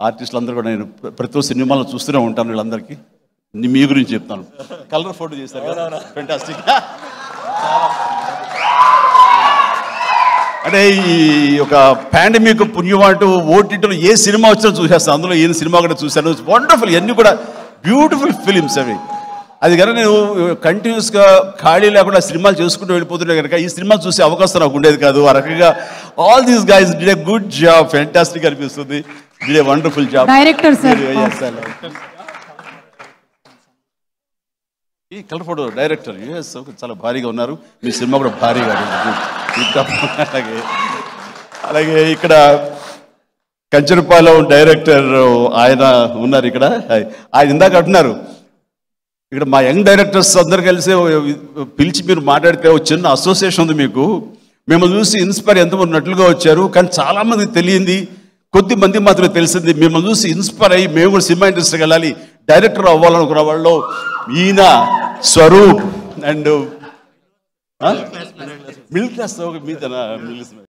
ఆర్టిస్టులు అందరూ కూడా నేను ప్ర- ప్రతి ఒక్క సినిమాలో చూస్తూనే ఉంటాను వీళ్ళందరికీ ని- మీ గురించి చెప్తాను కలర్ ఫోటో చేశారు కదా ఫెంటాస్టిక్ అంటే ఈ ఒక పాండమిక్ పుణ్యమాటు ఓటీటీలో ఏ సినిమా వచ్చినా చూసేస్తాను అందులో ఏ సినిమా కూడా చూశాను వండర్ఫుల్ ఇవన్నీ కూడా బ్యూటిఫుల్ ఫిలిమ్స్ అవి అది కనుక నేను కంటిన్యూస్గా ఖాళీ లేకుండా సినిమాలు చేసుకుంటూ వెళ్ళిపోతుంటే కనుక ఈ సినిమా చూసే అవకాశం నాకు ఉండేది కాదు ఆ రకంగా all these guys did a good job fantastic అనిపిస్తుంది did a wonderful job Director, sir. ఈ కలర్ ఫోటో డైరెక్టర్ యూఎస్ చాలా భారీగా ఉన్నారు మీ సినిమా కూడా భారీగా ఉంది. ఇంకా అలాగే అలాగే ఇక్కడ కంచరపాలెం డైరెక్టర్ ఆయన ఉన్నారు ఇక్కడ ఆయన ఇందాక అంటున్నారు ఇక్కడ మా యంగ్ డైరెక్టర్స్ అందరు కలిసి పిలిచి మీరు మాట్లాడితే ఒక చిన్న అసోసియేషన్ ఉంది మీకు మిమ్మల్ని చూసి ఇన్స్పైర్ ఎంతమంది ఉన్నట్లుగా వచ్చారు కానీ చాలా మందికి తెలియంది కొద్ది మంది మాత్రమే తెలిసింది మిమ్మల్ని చూసి ఇన్స్పైర్ అయ్యి మేము కూడా సినిమా ఇండస్ట్రీకి వెళ్ళాలి డైరెక్టర్ అవ్వాలనుకున్న వాళ్ళు ఈయన స్వరూప్ అండ్ మిడిల్ క్లాస్ మీద మిడిల్